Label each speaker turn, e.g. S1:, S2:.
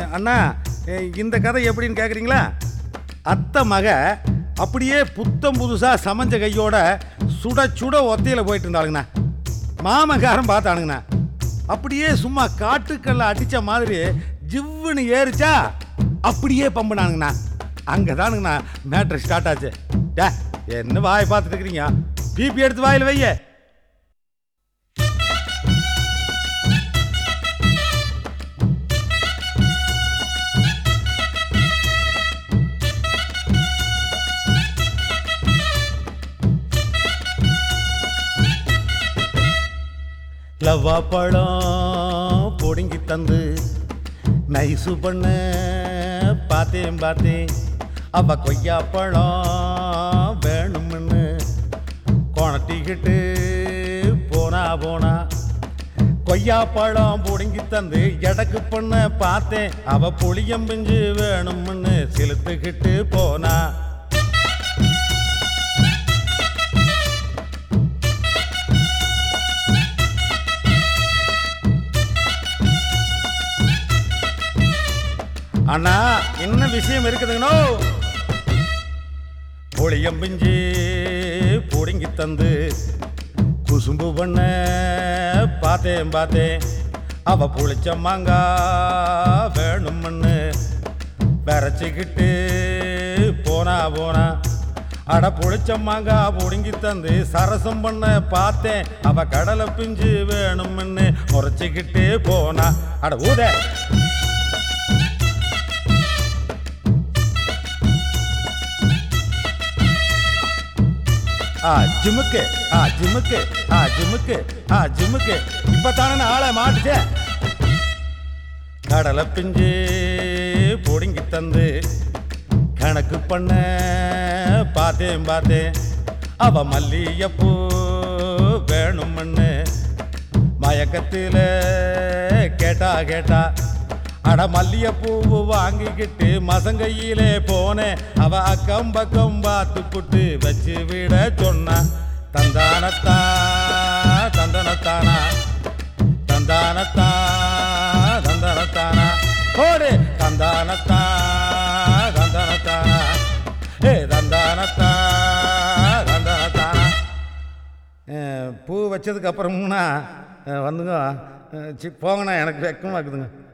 S1: அஹ், அண்ணா அஹ், இந்த கதை எப்படின்னு கேட்குறீங்களா அத்தை மக அப்படியே புத்தம் புதுசாக சமைஞ்ச கையோட சுட சுட ஒத்தையில் போயிட்டு இருந்தாளுங்கண்ணா மாமன்காரன் பார்த்தானுங்கண்ணா அப்படியே சும்மா காட்டுக்கல்ல அடித்த மாதிரி ஜிவ்வுன்னு ஏறிச்சா அப்படியே பம்புனானுங்கண்ணா அங்கே தானுங்கண்ணா மேட்ரு ஸ்டார்ட் ஆச்சு டே என்ன வாயை பார்த்துட்டு இருக்கிறீங்க பிபி எடுத்து வாயில் வைய லவ்வா பழம் பொடுங்கி தந்து நைசு பண்ண பார்த்தேன் பார்த்தேன் அவ கொய்யா பழம் வேணும்னு கொணட்டிக்கிட்டு போனா போனா கொய்யா பழம் புடுங்கி தந்து எடக்கு பண்ண பார்த்தேன் அவ புளியம் பிஞ்சு வேணும்னு செலுத்துக்கிட்டு போனா அண்ணா என்ன விஷயம் இருக்குதுங்கண்ணோ புளியம் பிஞ்சு புடுங்கி தந்து குசும்பு பண்ண பார்த்தேன் பார்த்தேன் அவ புளிச்ச மாங்கா வேணும்னு விரைச்சிக்கிட்டு போனா போனா அட புளிச்ச மாங்கா புடுங்கி தந்து சரசம் பண்ண பார்த்தேன் அவ கடலை பிஞ்சு வேணும்னு முறைச்சிக்கிட்டு போனா அட ஊத ஆ ஜிமுக்கு ஆ ஜிமுக்கு ஆ ஜிமுக்கு ஆ ஜிமுக்கு இப்பத்தானே ஆளை மாட்டுச்சே கடலை பிஞ்சு பொடுங்கி தந்து கணக்கு பண்ண பார்த்தேன் பார்த்தேன் அவ மல்லிகைப்பூ வேணும்னு மயக்கத்தில் கேட்டா கேட்டா அட மல்லிகைப்பூவு வாங்கிக்கிட்டு மசங்கையிலே போனேன் அவ அக்கம் பக்கம் பார்த்து புட்டு வச்சு விட சொன்னா தந்தானத்தா தந்தனத்தானா தந்தானத்தா தந்தனத்தானா போடு தந்தானத்தா தந்தனத்தானா ஏ தந்தானத்தா தந்தனத்தானா அஹ், பூ வச்சதுக்கு அப்புறம்னா அஹ், வந்துங்க அஹ், சி போங்கண்ணா எனக்கு வெக்கமாக இருக்குதுங்க